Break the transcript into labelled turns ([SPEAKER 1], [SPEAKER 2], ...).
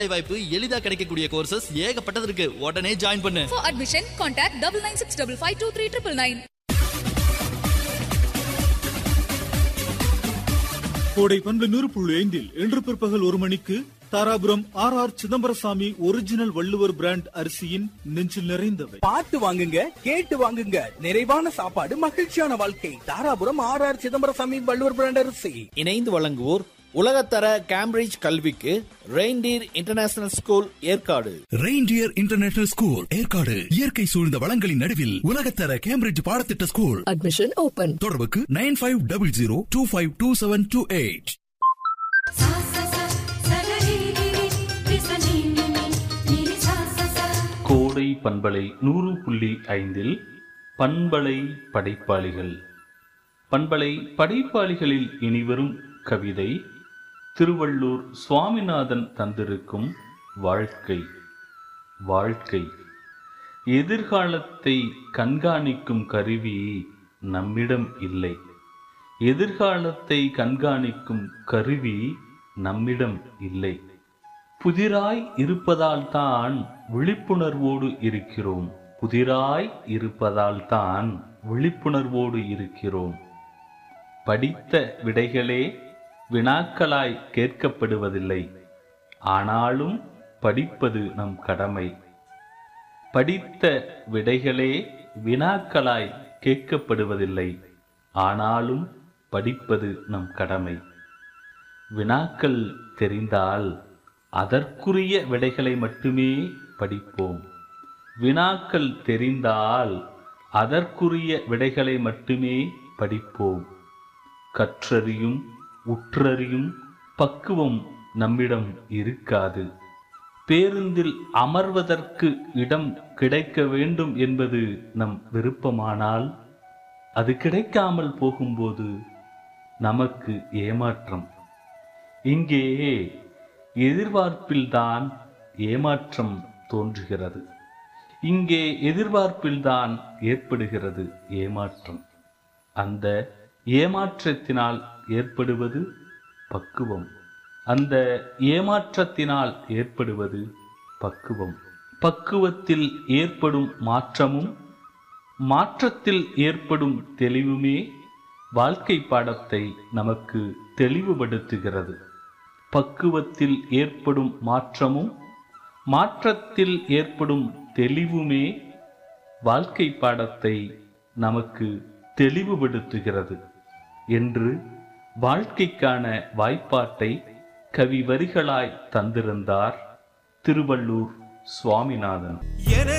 [SPEAKER 1] வாய்ப்பு எளிதா கிடைக்கக்கூடிய கோர்சஸ் ஏகப்பட்டது இருக்கு உடனே ஜாயின் பண்ணு
[SPEAKER 2] For admission, contact double nine six double five two three triple nine.
[SPEAKER 3] கோடை பண்பு நூறு புள்ளி ஐந்தில் இன்று பிற்பகல் ஒரு மணிக்கு Dharapuram R R Chidambarasamy original Valluvar brand அரிசியின் நெஞ்சில் நிறைந்தவை
[SPEAKER 4] பார்த்து வாங்குங்க கேட்டு வாங்குங்க நிறைவான சாப்பாடு மகிழ்ச்சியான வாழ்க்கை Dharapuram R R Chidambarasamy Valluvar brand அரிசி
[SPEAKER 5] இணைந்து வழங்குவோர் உலகத்தர கேம்பிரிட்ஜ் கல்விக்கு reindeer international school Yercaud
[SPEAKER 6] reindeer international school Yercaud இயற்கை சூழ்ந்த வளங்களின் நடுவில் உலகத்தர கேம்பிரிட்ஜ் பாடத்திட்ட ஸ்கூல்
[SPEAKER 7] Admission open.
[SPEAKER 6] தொடர்புக்கு nine five double zero two five two seven two eight
[SPEAKER 8] सा सा सा सगरि गिरि विसनि निनि निरि सा सा सा
[SPEAKER 9] கோடை பண்பலை நூறு புள்ளி ஐந்தில் பண்பலை படைப்பாளிகள் பண்பலை படைப்பாளிகளில் இனிவரும் கவிதை திருவள்ளூர் சுவாமிநாதன் தந்திருக்கும் வாழ்க்கை வாழ்க்கை எதிர்காலத்தை கண்காணிக்கும் கருவி நம்மிடம் இல்லை எதிர்காலத்தை கண்காணிக்கும் கருவி நம்மிடம் இல்லை புதிராய் இருப்பதால் தான் விழிப்புணர்வோடு இருக்கிறோம் புதிராய் இருப்பதால் தான் விழிப்புணர்வோடு இருக்கிறோம் படித்த விடைகளே வினாக்களாய் கேட்கப்படுவதில்லை ஆனாலும் படிப்பது நம் கடமை படித்த விடைகளே வினாக்களாய் கேட்கப்படுவதில்லை ஆனாலும் படிப்பது நம் கடமை வினாக்கள் தெரிந்தால் அதற்குரிய விடைகளை மட்டுமே படிப்போம் வினாக்கள் தெரிந்தால் அதற்குரிய விடைகளை மட்டுமே படிப்போம் கற்றறியும் உற்றறியும் பக்குவம் நம்மிடம் இருக்காது பேருந்தில் அமர்வதற்கு இடம் கிடைக்க வேண்டும் என்பது நம் விருப்பமானால் அது கிடைக்காமல் போகும்போது நமக்கு ஏமாற்றம் இங்கே எதிர்பார்ப்பில்தான் ஏமாற்றம் தோன்றுகிறது இங்கே எதிர்பார்ப்பில்தான் ஏற்படுகிறது ஏமாற்றம் அந்த ஏமாற்றத்தினால் ஏற்படுவது பக்குவம் அந்த ஏமாற்றத்தினால் ஏற்படுவது பக்குவம் பக்குவத்தில் ஏற்படும் மாற்றமும் மாற்றத்தில் ஏற்படும் தெளிவுமே வாழ்க்கை பாடத்தை நமக்கு தெளிவுபடுத்துகிறது பக்குவத்தில் ஏற்படும் மாற்றமும் மாற்றத்தில் ஏற்படும் தெளிவுமே வாழ்க்கை பாடத்தை நமக்கு தெளிவுபடுத்துகிறது என்று வாழ்க்கைக்கான வாய்ப்பாட்டை கவி வரிகளாய் தந்திருந்தார் திருவள்ளூர் சுவாமிநாதன்
[SPEAKER 4] என